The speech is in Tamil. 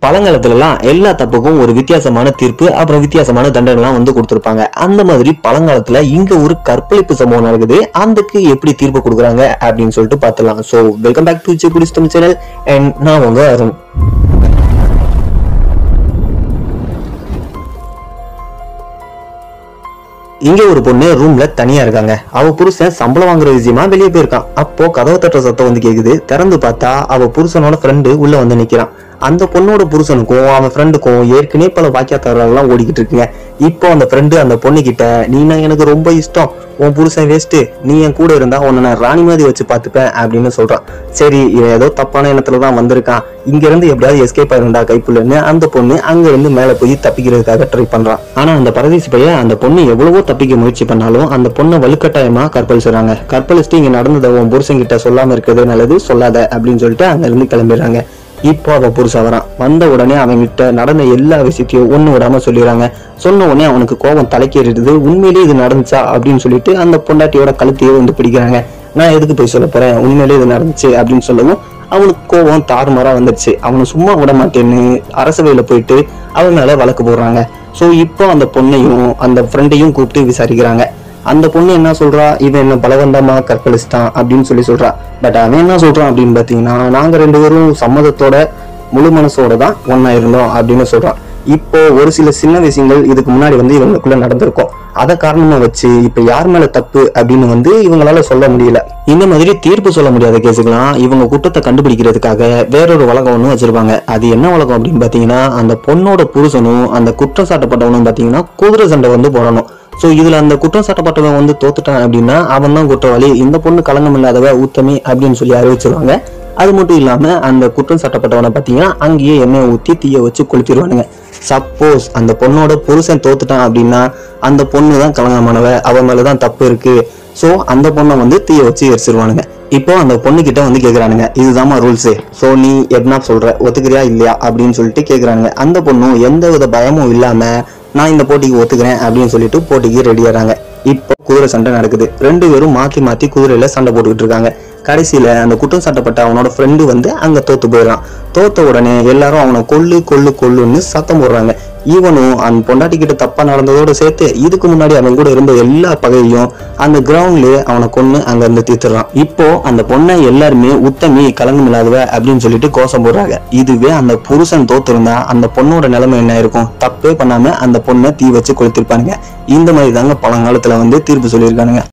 பழங்காலத்துலலாம் எல்லா தப்புக்கும் ஒரு வித்தியாசமான தீர்ப்பு அப்புறம் வித்தியாசமான தண்டனைலாம் வந்து கொடுத்துருப்பாங்க அந்த மாதிரி பழங்காலத்துல இங்க ஒரு கற்பழிப்பு சம்பவம் நடக்குது அதுக்கு எப்படி தீர்ப்பு கொடுக்குறாங்க அப்படின்னு சொல்லிட்டு பார்த்துலாம் ஸோ வெல்கம் பேக் டு ஜெகுடிஸ் தமிழ் சேனல் அண்ட் நான் உங்க அருண் இங்க ஒரு பொண்ணு ரூம்ல தனியா இருக்காங்க அவ புருஷன் சம்பளம் வாங்குற விஷயமா வெளியே போயிருக்கான் அப்போ கதவு தட்டுற சத்தம் வந்து கேக்குது திறந்து பார்த்தா அவ புருஷனோட ஃப்ரெண்டு உள்ள வந்து நிக்கிறான் அந்த பொண்ணோட புருஷனுக்கும் அவன் ஃப்ரெண்டுக்கும் ஏற்கனவே பல வாக்கியா தகராறுலாம் ஓடிக்கிட்டு இருக்குங்க இப்போ அந்த ஃப்ரெண்டு அந்த பொண்ணு கிட்ட நீனா எனக்கு ரொம்ப இஷ்டம் உன் புருஷன் வேஸ்ட் நீ என் கூட இருந்தா உன்னை நான் ராணி மாதிரி வச்சு பார்த்துப்பேன் அப்படின்னு சொல்றான் சரி இவன் ஏதோ தப்பான எண்ணத்துல தான் வந்திருக்கான் இங்க இருந்து எப்படியாவது எஸ்கேப் ஆயிருந்தா கைப்புள்ளன்னு அந்த பொண்ணு அங்க இருந்து மேல போய் தப்பிக்கிறதுக்காக ட்ரை பண்றான் ஆனா அந்த பரதேசி பையன் அந்த பொண்ணு எவ்வளவோ தப்பிக்க முயற்சி பண்ணாலும் அந்த பொண்ணை வலுக்கட்டாயமா கற்பழிச்சுறாங்க கற்பழிச்சுட்டு இங்க நடந்ததை உன் புருஷன் கிட்ட சொல்லாம இருக்கிறது நல்லது சொல்லாத அப்படின்னு சொல்லிட்டு அங்க இருந்து கிளம்பிடுறாங்க இப்போ அவ புருஷன் வரான் வந்த உடனே அவன்கிட்ட நடந்த எல்லா விஷயத்தையும் ஒண்ணு விடாம சொல்லிடுறாங்க சொன்ன உடனே அவனுக்கு கோபம் தலைக்கேறிடுது உண்மையிலேயே இது நடந்துச்சா அப்படின்னு சொல்லிட்டு அந்த பொண்டாட்டியோட கழுத்தையே வந்து பிடிக்கிறாங்க நான் எதுக்கு போய் சொல்ல போறேன் உண்மையிலேயே இது நடந்துச்சு அப்படின்னு சொல்லவும் அவனுக்கு கோபம் தாறுமாறா வந்துருச்சு அவனை சும்மா விட மாட்டேன்னு அரசவையில போயிட்டு அவன் மேல வழக்கு போடுறாங்க ஸோ இப்போ அந்த பொண்ணையும் அந்த ஃப்ரெண்டையும் கூப்பிட்டு விசாரிக்கிறாங்க அந்த பொண்ணு என்ன சொல்றா இவன் என்ன பலவந்தமா கற்பழிச்சிட்டான் அப்படின்னு சொல்லி சொல்றா பட் அவன் என்ன சொல்றான் அப்படின்னு பாத்தீங்கன்னா நாங்க ரெண்டு பேரும் சம்மதத்தோட முழு மனசோட தான் ஒன்னா இருந்தோம் அப்படின்னு சொல்றான் இப்போ ஒரு சில சின்ன விஷயங்கள் இதுக்கு முன்னாடி வந்து இவங்களுக்குள்ள நடந்திருக்கும் அதை காரணமா வச்சு இப்ப யார் மேல தப்பு அப்படின்னு வந்து இவங்களால சொல்ல முடியல இந்த மாதிரி தீர்ப்பு சொல்ல முடியாத கேஸுக்கெல்லாம் இவங்க குற்றத்தை கண்டுபிடிக்கிறதுக்காக வேறொரு வழக்கம் ஒன்று வச்சிருப்பாங்க அது என்ன வழக்கம் அப்படின்னு பாத்தீங்கன்னா அந்த பொண்ணோட புருஷனும் அந்த குற்றம் சாட்டப்பட்டவனும் பாத்தீங்கன்னா குதிரை சண்டை வந்து போடணும் ஸோ இதுல அந்த குற்றம் சாட்டப்பட்டவன் வந்து தோத்துட்டான் அப்படின்னா அவன் தான் குற்றவாளி இந்த பொண்ணு களங்கம் இல்லாதவ ஊத்தமி அப்படின்னு சொல்லி அறிவிச்சிருவாங்க அது மட்டும் இல்லாம அந்த குற்றம் சாட்டப்பட்டவனை பாத்தீங்கன்னா அங்கேயே எண்ணெய் ஊத்தி தீய வச்சு கொளுத்திடுவானுங்க சப்போஸ் அந்த பொண்ணோட புருஷன் தோத்துட்டான் அப்படின்னா அந்த பொண்ணு தான் கலங்கமானவ அவ மேலதான் தப்பு இருக்கு ஸோ அந்த பொண்ணை வந்து தீய வச்சு எரிச்சிருவானுங்க இப்போ அந்த பொண்ணு கிட்ட வந்து கேக்குறானுங்க இதுதாம்மா ரூல்ஸு ஸோ நீ என்ன சொல்ற ஒத்துக்கிறியா இல்லையா அப்படின்னு சொல்லிட்டு கேக்குறானுங்க அந்த பொண்ணும் எந்த வித பயமும் இல்லாம நான் இந்த போட்டிக்கு ஒத்துக்கிறேன் அப்படின்னு சொல்லிட்டு போட்டிக்கு ரெடி ஆறாங்க இப்போ குதிரை சண்டை நடக்குது ரெண்டு பேரும் மாத்தி மாத்தி குதிரையில சண்டை போட்டுக்கிட்டு இருக்காங்க கடைசியில அந்த குற்றம் சாட்டப்பட்ட அவனோட ஃப்ரெண்டு வந்து அங்க தோத்து போயிடறான் தோத்த உடனே எல்லாரும் அவனை கொல்லு கொல்லு கொல்லுன்னு சத்தம் போடுறாங்க இவனும் அந்த பொண்டாட்டி கிட்ட தப்பா நடந்ததோட சேர்த்து இதுக்கு முன்னாடி அவன் கூட இருந்த எல்லா பகையும் அந்த கிரவுண்ட்லயே அவனை கொன்னு அங்க இருந்து தீர்த்துறான் இப்போ அந்த பொண்ணை எல்லாருமே உத்தமி கலங்கம் இல்லாதவ அப்படின்னு சொல்லிட்டு கோஷம் போடுறாங்க இதுவே அந்த புருஷன் தோத்திருந்தா அந்த பொண்ணோட நிலைமை என்ன இருக்கும் தப்பே பண்ணாம அந்த பொண்ணை தீ வச்சு கொளுத்திருப்பானுங்க இந்த மாதிரி தாங்க பழங்காலத்துல வந்து தீர்ப்பு சொல்லியிருக்கானுங்க